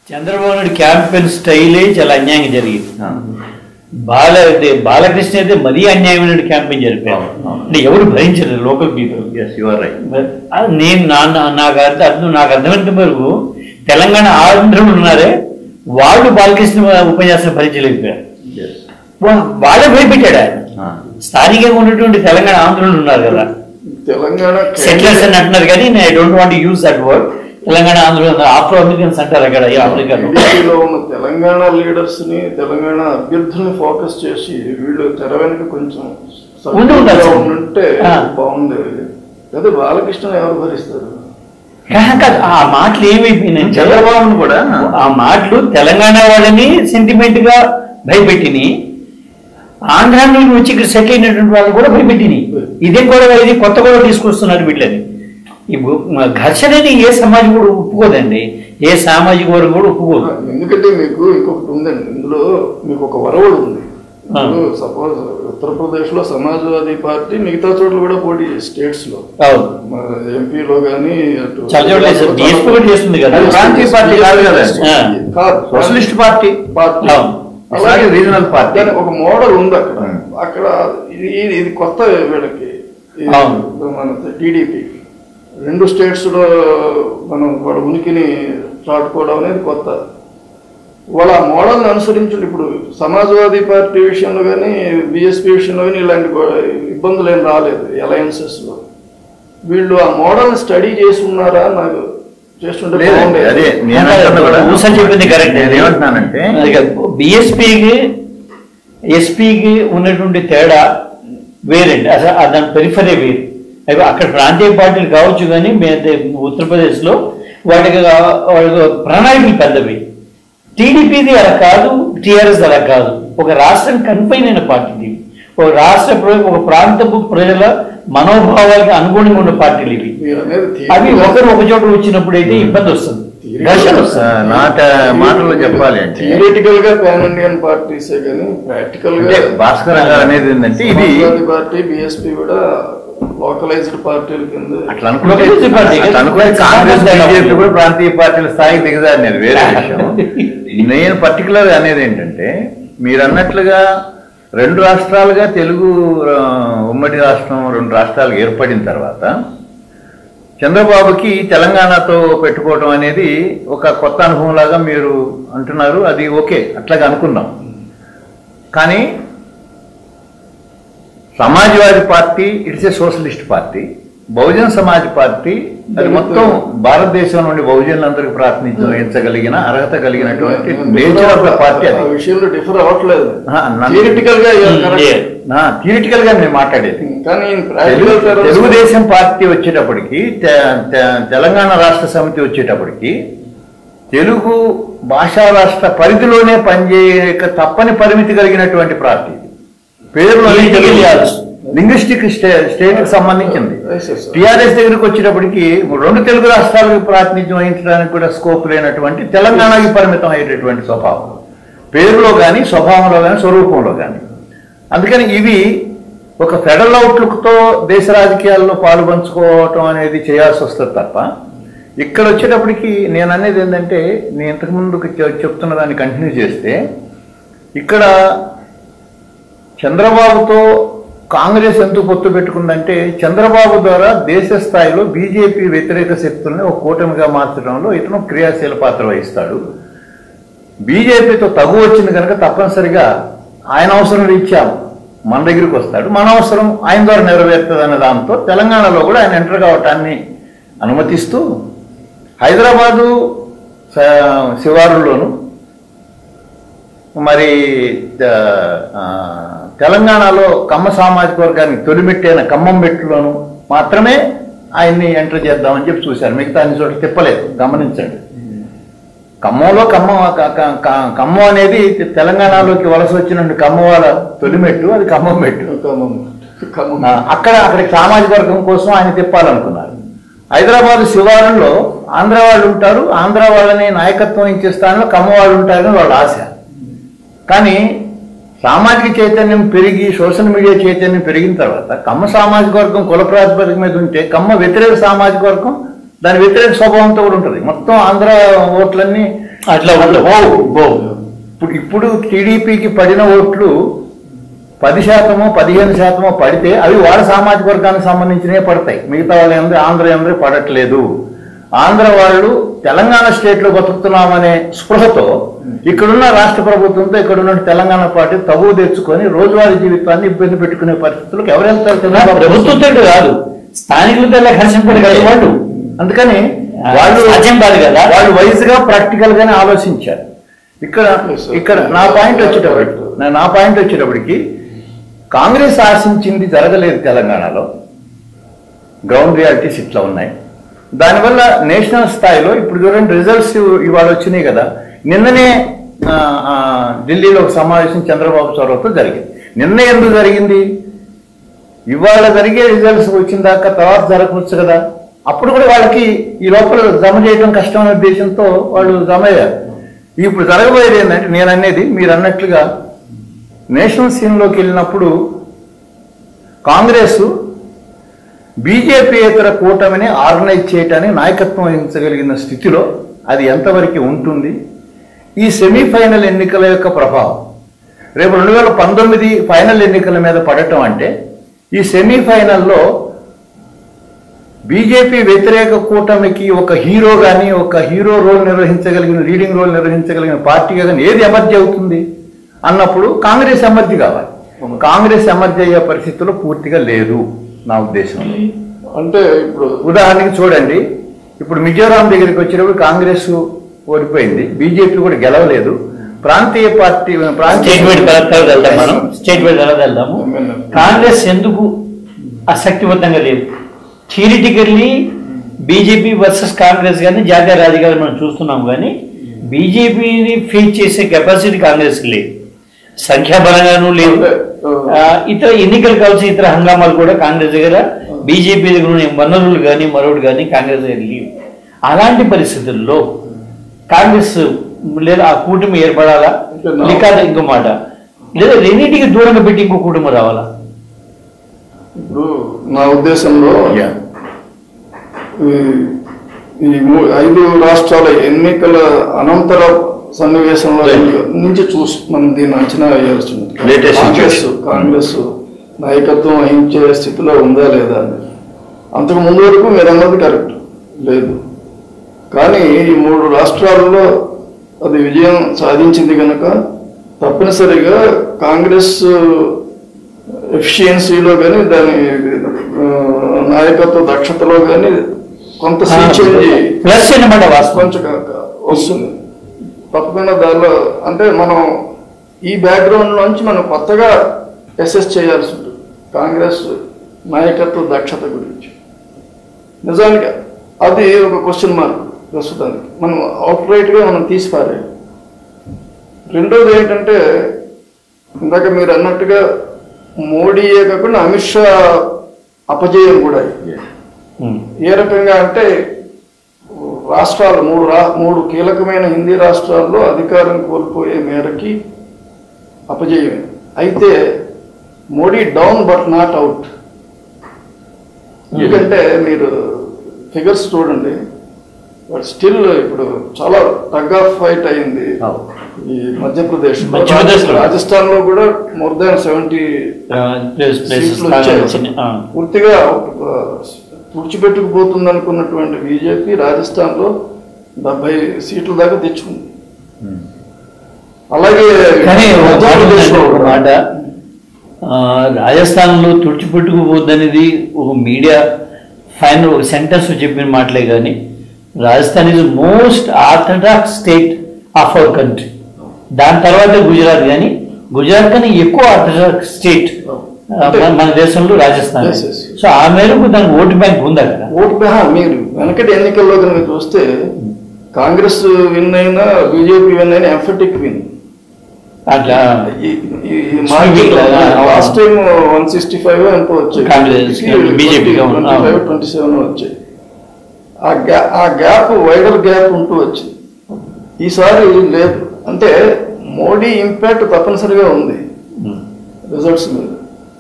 Chandrababu Naidu campaign స్టైలే చాలా అన్యాయంగా జరిగింది బాల అయితే బాలకృష్ణ అయితే మరీ అన్యాయమైన క్యాంపెయిన్ జరిపారు అవును, అవును. అంటే ఎవరు భరించలేదు local people yes you are right నేను నా నా- నాకు అర్థం అర్థం నాకు అర్థమైనంత వరకు తెలంగాణ ఆంధ్రులు ఉన్నారే వాళ్ళు బాలకృష్ణ ఉపన్యాసం భరించలేకపోయారు ఎస్ వా- వాళ్ళే భయపెట్టాడు ఆయన స్థానికంగా ఉన్నటువంటి తెలంగాణ ఆంధ్రులు ఉన్నారు కదా తెలంగాణ సెటిలర్స్ అని అంటున్నారు కానీ నేను I don't want use that word Telangana ఆంధ్రులు ఆఫ్రో అమెరికన్స్ అంటారు అక్కడ ఈ ఆఫ్రికాలో టీడీపీలో ఉన్న తెలంగాణ లీడర్స్ ని తెలంగాణ అభ్యర్థుల్ని ఫోకస్ చేసి వీళ్ళు తెర వెనుక కొంచెం ఉండి ఉండాలి. సపోర్ట్గా ఉంటే ఆ. బాగుండేది అదే బాలకృష్ణ ఎవరు భరిస్తారు కాదు, కాదు, ఆ మాటలు ఏమైపోయినాయి చంద్రబాబును కూడా ఆ మాటలు తెలంగాణ వాళ్ళని సెంటిమెంట్ గా భయపెట్టిని ఆంధ్ర నుండి వచ్చి ఇక్కడ సెటిల్ అయినటువంటి వాళ్ళు కూడా భయపెట్టినాయి ఇదే గొడవ ఇది కొత్త గొడవ తీసుకొస్తున్నారు వీళ్ళని ఇప్పుడు మ- ఘర్షణని ఏ సమాజం కూడా ఒప్పుకోదండి ఏ సామాజిక వర్గం కూడా ఒప్పుకోదు ఎందుకంటే మీకు ఇంకొకటి ఉందండి ఇందులో మీకు ఒక వరవడు ఉంది ఆ. సపోజ్ ఉత్తరప్రదేశ్ లో సమాజ్వాదీ పార్టీ మిగతా చోట్ల కూడా పోటీ స్టేట్స్ లో అవును ఎంపీలో కానీ అటు చాలా చోట్ల వేశారు. DSP కూడా చేస్తుంది కదా. అది ప్రాంతీయ పార్టీ కాదు కదా. ఆ. కాదు సోషలిస్ట్ పార్టీ పార్టీ అవును. అలాగే రీజనల్ పార్టీ దానికి ఒక మోడల్ ఉంది అక్కడ Hmm. అక్కడ ఇది ఇది ఇది కొత్త వీళ్ళకి ఇది అవును. మన టీడీపీ రెండు స్టేట్స్ లో మనం వాళ్ళ ఉనికిని చాటుకోవడం అనేది కొత్త వాళ్ళ ఆ మోడల్ని అనుసరించండి ఇప్పుడు సమాజ్వాదీ పార్టీ విషయంలో కానీ బీఎస్పీ విషయంలో కానీ ఇలాంటి గొ- ఇబ్బందులు ఏం రాలేదు అలయన్సెస్ లో వీళ్ళు ఆ మోడల్ స్టడీ చేసి ఉన్నారా నాకు చేస్తుంటే లేదు బాగుండేది. అదే నేను అంటున్నా కూడా ఊస చెప్పింది కరెక్ట్ నేను ఏమంటున్నానంటే బిఎస్పికి ఎస్పీకి ఉన్నటువంటి తేడా వేరండి అసలు ఆ దాని పెరిఫరే వేరు అవి అక్కడ ప్రాంతీయ పార్టీలు కావచ్చు కానీ మీద ఉత్తరప్రదేశ్లో వాటికి వాళ్ళకి ప్రణాళికలు పెద్దవి టీడీపీది అలా కాదు టీఆర్ఎస్ అలా కాదు ఒక రాష్ట్రం కన్ఫైన్ అయిన పార్టీ ఇది ఒక రాష్ట్ర ప్ర- ఒక ప్రాంతపు ప్రజల మనోభావాలకు అనుగుణంగా ఉన్న పార్టీలు ఇవి మీరు అనేది అవి తీవ్రంగా- ఒకరు ఒక చోట వచ్చినప్పుడు అయితే ఇబ్బంది వస్తుంది ఘర్షణ ఆ, వస్తుంది నాట మాటల్లో చెప్పాలి అంటే థియరిటికల్ గా పాన్ ఇండియన్ పార్టీసే కానీ ప్రాక్టికల్ గా అంటే భాస్కర్ గారు అనేది ఏంటంటే ఇది సమాజ్వాదీ పార్టీ బిఎస్పీ కూడా లోకలైజ్డ్ పార్టీల కింద అట్లా అనుకుంటే లోకల్ పార్టీ. అట్లా అనుకుంటే కాంగ్రెస్ బీజేపీ కూడా ప్రాంతీయ పార్టీల స్థాయికి దిగజారినది వేరే విషయం నేను పర్టికులర్ అనేది ఏంటంటే మీరు అన్నట్లుగా రెండు రాష్ట్రాలుగా తెలుగు ఆ, ఉమ్మడి రాష్ట్రం రెండు రాష్ట్రాలు ఏర్పడిన తర్వాత చంద్రబాబుకి తెలంగాణతో పెట్టుకోవడం అనేది ఒక కొత్త అనుభవం లాగా మీరు అంటున్నారు అది ఓకే అట్లాగా అనుకుందాం కానీ Samajwadi party it's a socialist party Bahujan Samaj party అది మొత్తం భారతదేశం నుండి బహుజనులందరికీ ప్రాతినిధ్యం వహించగలిగిన అర్హత కలిగినటువంటి నేచర్ ఆఫ్ ద పార్టీ ఆ అది విషయంలో డిఫర్ అవ్వట్లేదు ఆ, నన్ను- థియరిటికల్ గా you are correct. థియరిటికల్ గా నేను మాట్లాడేది కానీ in Telugu- practical terms- Telugu Desam party వచ్చేటప్పటికి తె- తె- తెలంగాణ రాష్ట్ర సమితి వచ్చేటప్పటికి తెలుగు భాషా రాష్ట్ర పరిధిలోనే పనిచేయక తప్పని పరిమితి కలిగినటువంటి పార్టీ పేరులో Political yes. లింగ్విస్టిక్ స్టేట్ కి సంబంధించింది Yes, yes, sir. టిఆర్ఎస్ దగ్గరికి వచ్చేటప్పటికి రెండు తెలుగు రాష్ట్రాలకు ప్రాతినిధ్యం వహించడానికి కూడా స్కోప్ లేనటువంటి తెలంగాణకి పరిమితం అయ్యేటటువంటి స్వభావం పేరులో కానీ స్వభావంలో కానీ స్వరూపంలో కానీ అందుకని ఇవి ఒక ఫెడరల్ అవుట్లుక్తో దేశ రాజకీయాల్లో పాలు పంచుకోవటం అనేది చేయాల్సి వస్తుంది తప్ప ఇక్కడ వచ్చేటప్పటికి నేను అనేది ఏంటంటే నేను ఇంతకుముందు చె- చెప్తున్న దాన్ని కంటిన్యూ చేస్తే ఇక్కడ చంద్రబాబుతో కాంగ్రెస్ ఎందుకు పొత్తు పెట్టుకుందంటే చంద్రబాబు ద్వారా దేశ స్థాయిలో బీజేపీ వ్యతిరేక శక్తుల్ని ఒక కూటమిగా మార్చడంలో ఇతను క్రియాశీల పాత్ర వహిస్తాడు బీజేపీతో తగు వచ్చింది కనుక తప్పనిసరిగా ఆయన అవసరం రీత్యా మన దగ్గరికి వస్తాడు మన అవసరం ఆయన ద్వారా నెరవేరుతుంది అనే దాంతో తెలంగాణలో కూడా ఆయన ఎంటర్ కావటాన్ని అనుమతిస్తూ హైదరాబాదు స- శివారుల్లోను మరి ద- ఆ, తెలంగాణలో కమ్మ సామాజిక వర్గానికి తొలిమెట్టైన ఖమ్మం మెట్టులోను మాత్రమే ఆయన్ని ఎంటర్ చేద్దామని చెప్పి చూశారు మిగతా అన్ని చోట్ల తిప్పలేదు గమనించండి ఖమ్మంలో ఖమ్మం క- క- క- ఖమ్మం అనేది తెలంగాణలోకి వలస వచ్చిన ఖమ్మం వాళ్ళ తొలిమెట్టు అది ఖమ్మం మెట్టు ఖమ్మం. ఖమ్మం. ఆ, అక్కడ అక్కడికి సామాజిక వర్గం కోసం ఆయన తిప్పాలనుకున్నారు హైదరాబాద్ శివారంలో ఆంధ్ర వాళ్ళు ఉంటారు ఆంధ్ర వాళ్ళని నాయకత్వం ఇచ్చే స్థానంలో కమ్మ వాళ్ళు ఉంటారని వాళ్ళ ఆశ కానీ సామాజిక చైతన్యం పెరిగి సోషల్ మీడియా చైతన్యం పెరిగిన తర్వాత కమ్మ సామాజిక వర్గం కుల ప్రాతిపదిక మీద ఉంటే కమ్మ వ్యతిరేక సామాజిక వర్గం దాని వ్యతిరేక స్వభావంతో కూడా ఉంటుంది మొత్తం ఆంధ్ర ఓట్లన్నీ అట్లా అట్లా ఓ ఓ ఇప్పుడు ఇప్పుడు టీడీపీకి పడిన ఓట్లు పది శాతమో పదిహేను శాతమో పడితే అవి వాళ్ళ సామాజిక వర్గానికి సంబంధించినవే పడతాయి మిగతా వాళ్ళు అందరూ ఆంధ్ర అందరూ పడట్లేదు ఆంధ్ర వాళ్ళు తెలంగాణ స్టేట్ లో బతుకుతున్నామనే స్పృహతో ఇక్కడున్న రాష్ట్ర ప్రభుత్వంతో ఇక్కడున్న తెలంగాణ పార్టీ తగువ తెచ్చుకొని రోజువారీ జీవితాన్ని ఇబ్బంది పెట్టుకునే పరిస్థితులకు ఎవరు వెళ్తారు చంద్రబాబు? ప్రభుత్వంతో కాదు స్థానికులతో ఎలా ఘర్షణ పడి కదా వాళ్ళు అందుకని వాళ్ళు సాధ్యం కాదు కదా. వాళ్ళు వైజ్ గా ప్రాక్టికల్ గానే ఆలోచించారు ఇక్కడ Yes, sir. ఇక్కడ నా పాయింట్ వచ్చేటప్పటికి నా- నా పాయింట్ వచ్చేటప్పటికి కాంగ్రెస్ ఆశించింది జరగలేదు తెలంగాణలో గ్రౌండ్ రియాలిటీస్ ఇట్లా ఉన్నాయి దానివల్ల నేషనల్ స్థాయిలో ఇప్పుడు చూడండి రిజల్ట్స్ ఇవాళ వచ్చినాయి కదా నిన్ననే ఆ, ఆ, ఢిల్లీలో ఒక సమావేశం చంద్రబాబు చొరవతో జరిగింది నిన్న ఎందుకు జరిగింది ఇవాళ జరిగే రిజల్ట్స్ వచ్చిన దాకా తర్వాత జరగవచ్చు కదా అప్పుడు కూడా వాళ్ళకి ఈ లోపల జమ చేయడం కష్టం అనే ఉద్దేశంతో వాళ్ళు జమ అయ్యారు ఇప్పుడు జరగబోయేది ఏంటంటే నేను అనేది మీరు అన్నట్లుగా నేషనల్ సీన్లోకి వెళ్ళినప్పుడు కాంగ్రెస్ బీజేపీయేతర కూటమిని ఆర్గనైజ్ చేయటానికి నాయకత్వం వహించగలిగిన స్థితిలో అది ఎంతవరకు ఉంటుంది ఈ సెమీఫైనల్ ఎన్నికల యొక్క ప్రభావం రేపు రెండు వేల పంతొమ్మిది ఫైనల్ ఎన్నికల మీద పడటం అంటే ఈ సెమీఫైనల్లో బీజేపీ వ్యతిరేక కూటమికి ఒక హీరో కానీ ఒక హీరో రోల్ నిర్వహించగలిగిన లీడింగ్ రోల్ నిర్వహించగలిగిన పార్టీగా కానీ ఏది ఎమర్జీ అవుతుంది అన్నప్పుడు కాంగ్రెస్ ఎమర్జీ కావాలి కాంగ్రెస్ ఎమర్జీ అయ్యే పరిస్థితుల్లో పూర్తిగా లేదు నా ఉద్దేశంలో అంటే ఇప్పుడు ఉదాహరణకి చూడండి ఇప్పుడు మిజోరాం దగ్గరికి వచ్చినప్పుడు కాంగ్రెస్ ఓడిపోయింది బీజేపీ కూడా గెలవలేదు ప్రాంతీయ పార్టీ ప్రాంతీయ స్టేట్ వైడ్ కలెక్టర్ వెళ్దాం మనం స్టేట్ వైడ్ ఎలా వెళ్దాము కాంగ్రెస్ ఎందుకు ఆసక్తివంతంగా లేదు థియరిటికల్లీ బీజేపీ వర్సెస్ కాంగ్రెస్ కానీ జాతీయ రాజకీయాలు మనం చూస్తున్నాం కానీ బీజేపీని ఫేస్ చేసే కెపాసిటీ కాంగ్రెస్ లేదు సంఖ్యాబలంగానూ లేదు ఆ, ఇతర ఎన్నికలు కావాల్సిన ఇతర హంగామాలు కూడా కాంగ్రెస్ దగ్గర బీజేపీ దగ్గర ఉన్న వనరులు కానీ మరొకటి కానీ కాంగ్రెస్ దగ్గర లేవు అలాంటి పరిస్థితుల్లో కాంగ్రెస్ లేదా ఆ కూటమి ఏర్పడాలా అంటే నా- లేక ఇంకో మాట లేదా రెండింటికి దూరంగా పెట్టి ఇంకో కుటుంబం రావాలా ఇప్పుడు నా ఉద్దేశంలో Yeah. ఈ- ఈ మూ- ఐదు రాష్ట్రాల ఎన్నికల అనంతర సన్నివేశంలో నుంచి చూసి మనం దీన్ని అంచనా వేయాల్సి ఉంది Latest కాంగ్రెస్ situation. కాంగ్రెస్ నాయకత్వం వహించే స్థితిలో ఉందా లేదా అని అంతకు ముందు వరకు మీరు అన్నది కరెక్ట్ లేదు కానీ ఈ మూడు రాష్ట్రాల్లో అది విజయం సాధించింది కనుక తప్పనిసరిగా కాంగ్రెస్ ఎఫిషియన్సీలో కానీ దాని ఆ, నాయకత్వ దక్షతలో కానీ కొంత సీ చేంజ్ ప్లస్ అనమాట వాస్తవం కొంచెం క- క- వస్తుంది తప్పకుండా దానిలో అంటే మనం ఈ బ్యాక్గ్రౌండ్ నుంచి మనం కొత్తగా అసెస్ చేయాల్సి ఉంటుంది కాంగ్రెస్ నాయకత్వ దక్షత గురించి నిజానికి అది ఒక క్వశ్చన్ మార్క్ ప్రస్తుతానికి మనం అవుట్ గా మనం తీసి పారేయాలి రెండోది ఏంటంటే ఇందాక మీరు అన్నట్టుగా మోడీయే కాకుండా అమిత్ షా అపజయం కూడా అయింది. ఉమ్. ఏ రకంగా అంటే రాష్ట్రాలు మూడు రా మూడు కీలకమైన హిందీ రాష్ట్రాల్లో అధికారం కోల్పోయే మేరకి అపజయం అయితే Modi down but not out ఎందుకంటే మీరు ఫిగర్స్ చూడండి బట్ స్టిల్ ఇప్పుడు చాలా టగ్ ఆఫ్ ఫైట్ అయింది ఈ మధ్యప్రదేశ్ మధ్యప్రదేశ్లో. రాజస్థాన్ లో కూడా more than seventy uh, place places సీట్లు బాగా వచ్చాయి. వచ్చినాయి. ఆ. పూర్తిగా ఆ, తుడిచిపెట్టుకుపోతుంది అనుకున్నటువంటి బీజేపీ రాజస్థాన్ లో డెబ్బై సీట్ల దాకా తెచ్చుకుంది అలాగే కానీ ఒక మాట మధ్యప్రదేశ్లో ఉందండి, ఒక కూడా. మాట ఆ, రాజస్థాన్లో తుడిచిపెట్టుకుపోద్దనేది ఒక మీడియా ఫైనల్ ఒక సెంటెన్స్ చెప్పిన మాటలే కానీ Rajasthan is most orthodox state of our country దాని తర్వాత గుజరాత్ కానీ గుజరాత్ కన్నా ఎక్కువ ఆర్థడాక్స్ స్టేట్ మన దేశంలో రాజస్థాన్ Yes, yes. సో ఆ మేరకు దానికి ఓటు బ్యాంక్ ఉంది అక్కడ ఓటు బ్యాహ మీరు వెనకటి ఎన్నికల్లో కనుక చూస్తే కాంగ్రెస్ విన్ అయినా బీజేపీ విన్ అయినా ఎంఫటిక్ విన్ అట్లా మార్కెట్ కదా. Last time one sixty five ఎంతో వచ్చాయి కాంగ్రెస్, BJP గా ఉంది. ట్వంటీ ఫైవ్ ట్వంటీ సెవెన్ వచ్చాయి ఆ గ్యా ఆ గ్యాప్ వైడర్ గ్యాప్ ఉంటూ వచ్చింది ఈసారి లేదు అంటే మోడీ ఇంపాక్ట్ తప్పనిసరిగా ఉంది ఉమ్. రిజల్ట్స్ మీద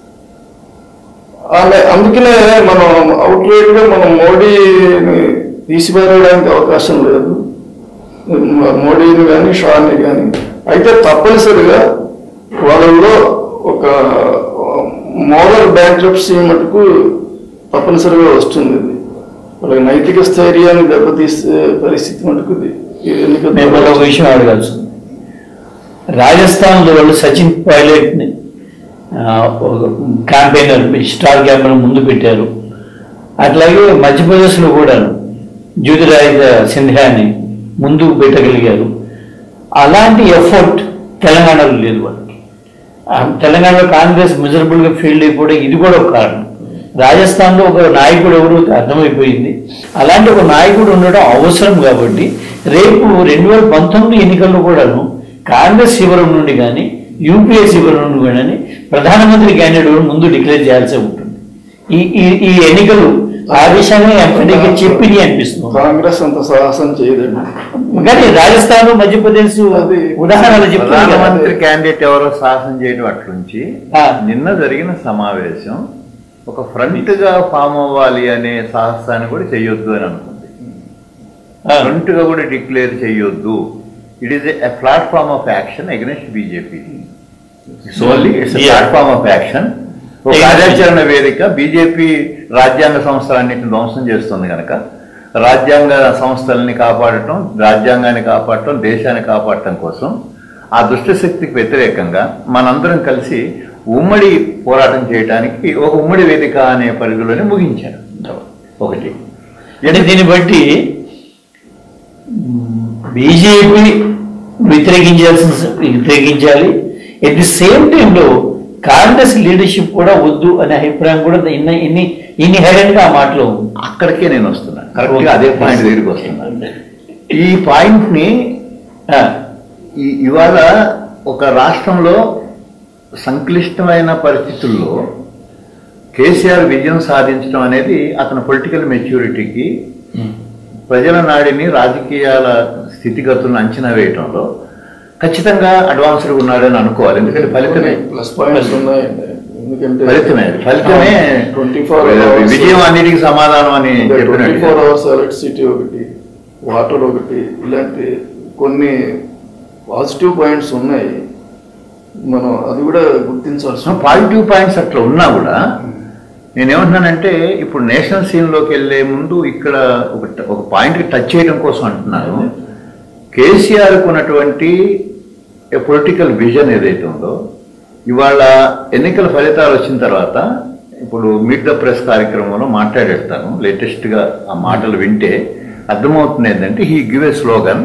ఆమె అందుకనే మనం అవుట్లెట్ గా మనం మోడీని తీసిపారేయడానికి అవకాశం లేదు మోడీని కానీ షాని కానీ అయితే తప్పనిసరిగా వాళ్ళలో ఒక మోరల్ బ్యాంక్రప్సీ మటుకు తప్పనిసరిగా వస్తుంది ఇది వాళ్ళకి నైతిక స్థైర్యాన్ని దెబ్బతీసే పరిస్థితి మటుకు ఇది ఈ ఎన్నిక మేము ఒక విషయం అడగాల్సి ఉంది రాజస్థాన్లో వాళ్ళు సచిన్ పైలట్ ని క్యాంపెయినర్ స్టార్ క్యాంపెయిన్ ముందు పెట్టారు అట్లాగే మధ్యప్రదేశ్లో కూడా జ్యోతిరాజ్ సింధియాని ముందుకు పెట్టగలిగారు అలాంటి ఎఫర్ట్ తెలంగాణలో లేదు వాళ్ళకి ఆ తెలంగాణలో కాంగ్రెస్ మిజరబుల్ గా ఫెయిల్ అయిపోవడం ఇది కూడా ఒక కారణం రాజస్థాన్లో ఒక నాయకుడు ఎవరు అర్థమైపోయింది అలాంటి ఒక నాయకుడు ఉండడం అవసరం కాబట్టి రేపు రెండు వేల పంతొమ్మిది ఎన్నికల్లో కూడాను కాంగ్రెస్ శిబిరం నుండి కానీ యూపీఏ శిబిరం నుండి కానీ ప్రధానమంత్రి క్యాండిడేట్ ముందు డిక్లేర్ చేయాల్సి ఉంటుంది ఈ ఈ ఈ ఎన్నికలు ఆ విషయాన్ని ఎప్పటికీ చెప్పింది అనిపిస్తుంది కాంగ్రెస్ అంత సాహసం చేయదండి కానీ రాజస్థాన్ మధ్యప్రదేశ్ అది ఉదాహరణలు చెప్తున్నారు కదా. ప్రధానమంత్రి క్యాండిడేట్ ఎవరో సాహసం చేయడం అట్లుంచి ఆ. నిన్న జరిగిన సమావేశం ఒక ఫ్రంట్ గా ఫామ్ అవ్వాలి అనే సాహసాన్ని కూడా చేయొద్దు అని అనుకుంది ఆ. ఫ్రంట్ గా కూడా డిక్లేర్ చేయొద్దు it is a platform of action against BJP so only it's Yeah. Platform of action ఒక Against కార్యాచరణ వేదిక బీజేపీ రాజ్యాంగ సంస్థలన్నింటిని ధ్వంసం చేస్తుంది కనుక రాజ్యాంగ సంస్థలని కాపాడటం రాజ్యాంగాన్ని కాపాడటం దేశాన్ని కాపాడటం కోసం ఆ దుష్ట శక్తికి వ్యతిరేకంగా మనందరం కలిసి ఉమ్మడి పోరాటం చేయడానికి ఒక ఉమ్మడి వేదిక అనే పరిధిలోనే ముగించారు ఒకటి అంటే దీన్ని బట్టి బీజేపీ వ్యతిరేకించాల్సిన వ్యతిరేకించాలి ఎట్ ది సేమ్ టైంలో కాంగ్రెస్ లీడర్షిప్ కూడా వద్దు అనే అభిప్రాయం కూడా ఇన్ని ఇన్ని ఇన్హెరెంట్ గా ఆ మాటలో ఉంది అక్కడికే నేను వస్తున్నాను కరెక్ట్ గా అదే పాయింట్ దగ్గరికి వస్తున్నాను ఈ పాయింట్ ని ఆ, ఈ- ఇవాళ ఒక రాష్ట్రంలో సంక్లిష్టమైన పరిస్థితుల్లో కేసీఆర్ విజయం సాధించడం అనేది అతని పొలిటికల్ మెచ్యూరిటీకి ప్రజల నాడిని రాజకీయాల స్థితిగతులను అంచనా వేయటంలో ఖచ్చితంగా అడ్వాన్స్డ్ ఉన్నాడని అనుకోవాలి ఎందుకంటే ఫలితమే ప్లస్ పాయింట్స్ ఉన్నాయండి ఎందుకంటే ఫలితమే అది. ఫలితమే ట్వంటీ ఫోర్ విజయం అన్నిటికీ సమాధానం అని ట్వంటీ చెప్పినట్టు ఫోర్ అవర్స్ ఎలక్ట్రిసిటీ ఒకటి వాటర్ ఒకటి ఇలాంటి కొన్ని పాజిటివ్ పాయింట్స్ ఉన్నాయి మనం అది కూడా గుర్తించాల్సి ఉంది. పాజిటివ్ పాయింట్స్ అట్లా ఉన్నా కూడా నేనేమంటున్నానంటే ఇప్పుడు నేషనల్ సీన్లోకి వెళ్ళే ముందు ఇక్కడ ఒక ఒక పాయింట్కి టచ్ చేయడం కోసం అంటున్నాను కేసీఆర్కు ఉన్నటువంటి పొలిటికల్ విజన్ ఏదైతే ఉందో ఇవాళ ఎన్నికల ఫలితాలు వచ్చిన తర్వాత ఇప్పుడు మీట్ ద ప్రెస్ కార్యక్రమంలో మాట్లాడేస్తాను లేటెస్ట్గా ఆ మాటలు వింటే అర్థమవుతుంది ఏంటంటే he give a slogan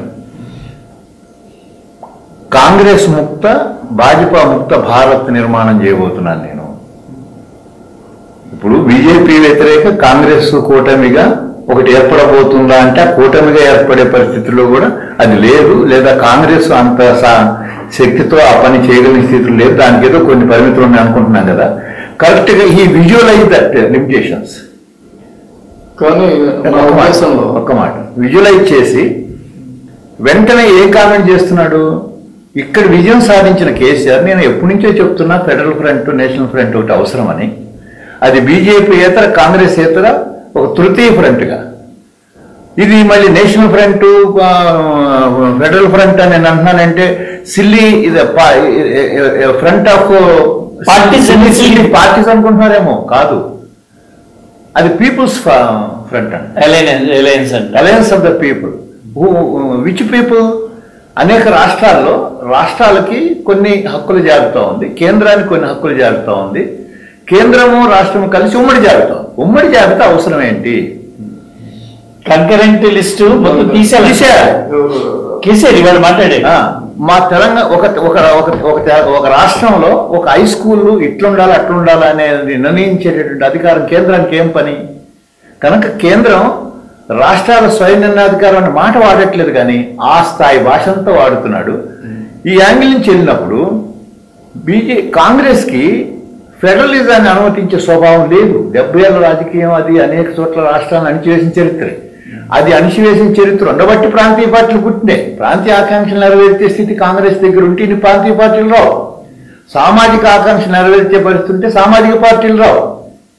Congress ముక్త భాజపా ముక్త భారత్ నిర్మాణం చేయబోతున్నాను నేను ఇప్పుడు బీజేపీ వ్యతిరేక కాంగ్రెస్ కూటమిగా ఒకటి ఏర్పడబోతుందా అంటే ఆ కూటమిగా ఏర్పడే పరిస్థితుల్లో కూడా అది లేదు లేదా కాంగ్రెస్ అంత సా- శక్తితో ఆ పని చేయగలిగిన స్థితిలో లేదు దానికి ఏదో కొన్ని పరిమితులు ఉన్నాయి అనుకుంటున్నాం కదా కరెక్ట్ గా ఈ విజువలైజ్ దట్ లిమిటేషన్స్ కానీ నా ఒక్క మాట ఉద్దేశంలో ఒక్క మాట విజువలైజ్ చేసి వెంటనే ఏ కామెంట్ చేస్తున్నాడు ఇక్కడ విజయం సాధించిన కేసీఆర్ నేను ఎప్పటి నుంచో చెప్తున్నా ఫెడరల్ ఫ్రంట్ నేషనల్ ఫ్రంట్ ఒకటి అవసరమని అది బీజేపీ ఏతర కాంగ్రెస్ ఏతర ఒక తృతీయ ఫ్రంట్గా ఇది మళ్ళీ national front uh, federal front అని నేను అంటున్నానంటే సిల్లీ ఇది front of Parties and silly parties అనుకుంటున్నారేమో కాదు అది పీపుల్స్ ఫ్రంట్ అంట అలయన్స్ అలయన్స్ అంట alliance of the people which people అనేక రాష్ట్రాల్లో రాష్ట్రాలకి కొన్ని హక్కుల జాబితా ఉంది కేంద్రానికి కొన్ని హక్కుల జాబితా ఉంది కేంద్రము రాష్ట్రము కలిసి ఉమ్మడి జాబితా ఉంది. ఉమ్మడి జాబితా అవసరం ఏంటి కంకరెంట్ లిస్ట్ మొత్తం తీసేయాలి తీసేయాలి. ఎవరు- తీసేయాలి ఇవాళ మాట్లాడే ఆ, మా తెలంగాణ ఒక ఒక ఒక ఒక తె- ఒక రాష్ట్రంలో ఒక హై స్కూల్ ఇట్లుండాలి అట్లుండాలి అనేది నిర్ణయించేటటువంటి అధికారం కేంద్రానికి ఏం పని కనుక కేంద్రం రాష్ట్రాల స్వయం నిర్ణయాధికారం అనే మాట వాడట్లేదు కానీ ఆ స్థాయి భాషంతో వాడుతున్నాడు ఈ యాంగిల్ నుంచి వెళ్ళినప్పుడు బీజే కాంగ్రెస్కి ఫెడరలిజాన్ని అనుమతించే స్వభావం లేదు డెబ్బై ఏళ్ళ రాజకీయం అది అనేక చోట్ల రాష్ట్రాలను అణిచివేసిన చరిత్రే అది అణిచివేసిన చరిత్ర ఉండబట్టి ప్రాంతీయ పార్టీలు పుట్టినాయి ప్రాంతీయ ఆకాంక్షలు నెరవేర్చే స్థితి కాంగ్రెస్ దగ్గర ఉంటే ఇన్ని ప్రాంతీయ పార్టీలు రావు సామాజిక ఆకాంక్ష నెరవేర్చే పరిస్థితి ఉంటే సామాజిక పార్టీలు రావు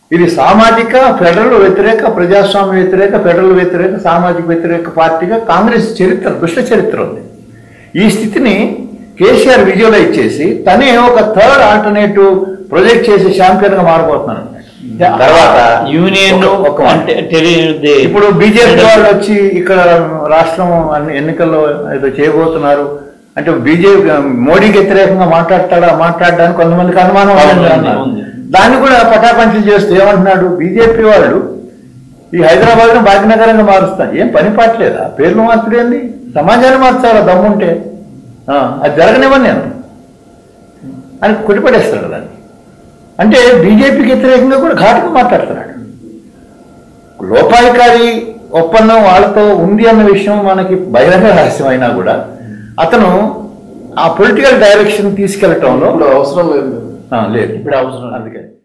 ఇది సామాజిక ఫెడరల్ వ్యతిరేక ప్రజాస్వామ్య వ్యతిరేక ఫెడరల్ వ్యతిరేక సామాజిక వ్యతిరేక పార్టీగా కాంగ్రెస్ చరిత్ర దుష్ట చరిత్ర ఉంది ఈ స్థితిని కేసీఆర్ విజువలైజ్ చేసి తనే ఒక థర్డ్ ఆల్టర్నేటివ్ ప్రొజెక్ట్ చేసి ఛాంపియన్ గా మారబోతున్నాను తర్వాత యూనియన్ ఒక- ఒక మాట. అంటే తెలియదు ఇప్పుడు బీజేపీ వాళ్ళు వచ్చి ఇక్కడ రాష్ట్రం అన్ని ఎన్నికల్లో ఏదో చేయబోతున్నారు అంటే బీజేపీ మోడీకి వ్యతిరేకంగా మాట్లాడతాడా మాట్లాడడానికి కొంతమందికి అనుమానం అవును, ఉంది ఉంది, అన్నారు. ఉంది. దాన్ని కూడా పటాపంచలు చేస్తే ఏమంటున్నాడు బీజేపీ వాళ్ళు ఈ హైదరాబాద్ ను భాగ్యనగరంగా మారుస్తాను ఏం పని పాటలేదా పేర్లు మార్చడేంది సమాజాన్ని మార్చాలా దమ్ముంటే ఆ, అది జరగనివ్వను నేను అని కొట్టిపడేస్తాడు దాన్ని అంటే బీజేపీకి వ్యతిరేకంగా కూడా ఘాటుగా మాట్లాడుతున్నాడు లోపాయికారి ఒప్పందం వాళ్ళతో ఉంది అన్న విషయం మనకి బహిరంగ రహస్యం అయినా కూడా అతను ఆ పొలిటికల్ డైరెక్షన్ తీసుకెళ్లటంలో ఇప్పుడు అవసరం లేదు ఆ, లేదు ఇప్పుడు అవసరం లేదు. అందుకని